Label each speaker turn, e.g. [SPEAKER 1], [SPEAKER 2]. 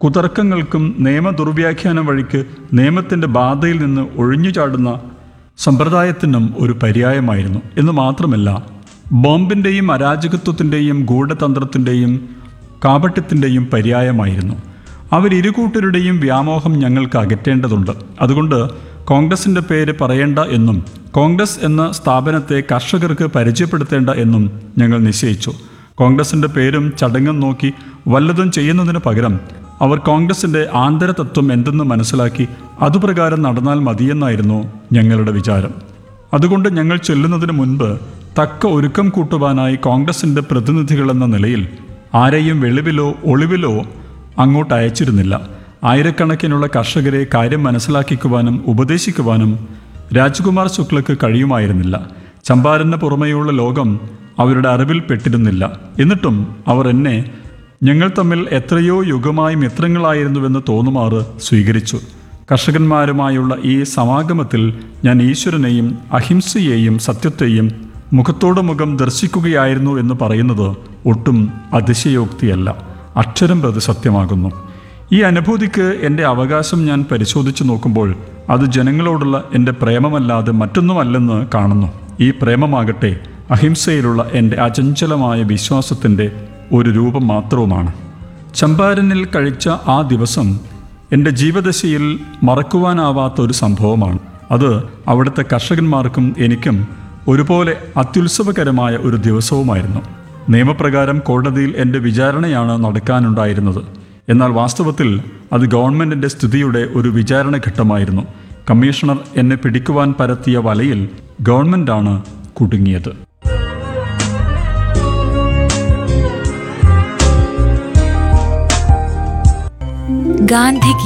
[SPEAKER 1] കുതർക്കങ്ങൾക്കും നിയമ ദുർവ്യാഖ്യാനം വഴിക്ക് നിയമത്തിൻ്റെ ബാധയിൽ നിന്ന് ഒഴിഞ്ഞു ചാടുന്ന സമ്പ്രദായത്തിനും ഒരു പര്യായമായിരുന്നു എന്ന് മാത്രമല്ല ബോംബിൻ്റെയും അരാജകത്വത്തിൻ്റെയും ഗൂഢതന്ത്രത്തിൻ്റെയും കാപട്യത്തിൻ്റെയും പര്യായമായിരുന്നു അവരിരുകൂട്ടരുടെയും വ്യാമോഹം ഞങ്ങൾക്ക് അകറ്റേണ്ടതുണ്ട് അതുകൊണ്ട് കോൺഗ്രസിൻ്റെ പേര് പറയേണ്ട എന്നും കോൺഗ്രസ് എന്ന സ്ഥാപനത്തെ കർഷകർക്ക് പരിചയപ്പെടുത്തേണ്ട എന്നും ഞങ്ങൾ നിശ്ചയിച്ചു കോൺഗ്രസിൻ്റെ പേരും ചടങ്ങും നോക്കി വല്ലതും ചെയ്യുന്നതിന് പകരം അവർ കോൺഗ്രസിൻ്റെ ആന്തരതത്വം എന്തെന്ന് മനസ്സിലാക്കി അതുപ്രകാരം നടന്നാൽ മതിയെന്നായിരുന്നു ഞങ്ങളുടെ വിചാരം അതുകൊണ്ട് ഞങ്ങൾ ചെല്ലുന്നതിന് മുൻപ് തക്ക ഒരുക്കം കൂട്ടുവാനായി കോൺഗ്രസിൻ്റെ പ്രതിനിധികളെന്ന നിലയിൽ ആരെയും വെളിവിലോ ഒളിവിലോ അങ്ങോട്ട് അയച്ചിരുന്നില്ല ആയിരക്കണക്കിനുള്ള കർഷകരെ കാര്യം മനസ്സിലാക്കിക്കുവാനും ഉപദേശിക്കുവാനും രാജ്കുമാർ ശുക്ലക്ക് കഴിയുമായിരുന്നില്ല ചമ്പാരന് പുറമെയുള്ള ലോകം അവരുടെ അറിവിൽ പെട്ടിരുന്നില്ല എന്നിട്ടും അവർ എന്നെ ഞങ്ങൾ തമ്മിൽ എത്രയോ യുഗമായി മിത്രങ്ങളായിരുന്നുവെന്ന് തോന്നുമാറ് സ്വീകരിച്ചു കർഷകന്മാരുമായുള്ള ഈ സമാഗമത്തിൽ ഞാൻ ഈശ്വരനെയും അഹിംസയെയും സത്യത്തെയും മുഖത്തോട് മുഖം ദർശിക്കുകയായിരുന്നു എന്ന് പറയുന്നത് ഒട്ടും അതിശയോക്തിയല്ല അക്ഷരം പ്രതി സത്യമാകുന്നു ഈ അനുഭൂതിക്ക് എൻ്റെ അവകാശം ഞാൻ പരിശോധിച്ചു നോക്കുമ്പോൾ അത് ജനങ്ങളോടുള്ള എൻ്റെ പ്രേമമല്ലാതെ മറ്റൊന്നുമല്ലെന്ന് കാണുന്നു ഈ പ്രേമമാകട്ടെ അഹിംസയിലുള്ള എൻ്റെ അചഞ്ചലമായ വിശ്വാസത്തിൻ്റെ ഒരു രൂപം മാത്രവുമാണ് ചമ്പാരനിൽ കഴിച്ച ആ ദിവസം എൻ്റെ ജീവദശയിൽ മറക്കുവാനാവാത്ത ഒരു സംഭവമാണ് അത് അവിടുത്തെ കർഷകന്മാർക്കും എനിക്കും ഒരുപോലെ അത്യുത്സവകരമായ ഒരു ദിവസവുമായിരുന്നു നിയമപ്രകാരം കോടതിയിൽ എൻ്റെ വിചാരണയാണ് നടക്കാനുണ്ടായിരുന്നത് എന്നാൽ വാസ്തവത്തിൽ അത് ഗവൺമെൻറ്റിൻ്റെ സ്ഥിതിയുടെ ഒരു വിചാരണ ഘട്ടമായിരുന്നു കമ്മീഷണർ എന്നെ പിടിക്കുവാൻ പരത്തിയ വലയിൽ ഗവൺമെൻറ്റാണ് കുടുങ്ങിയത്
[SPEAKER 2] ഗാന്ധിഗി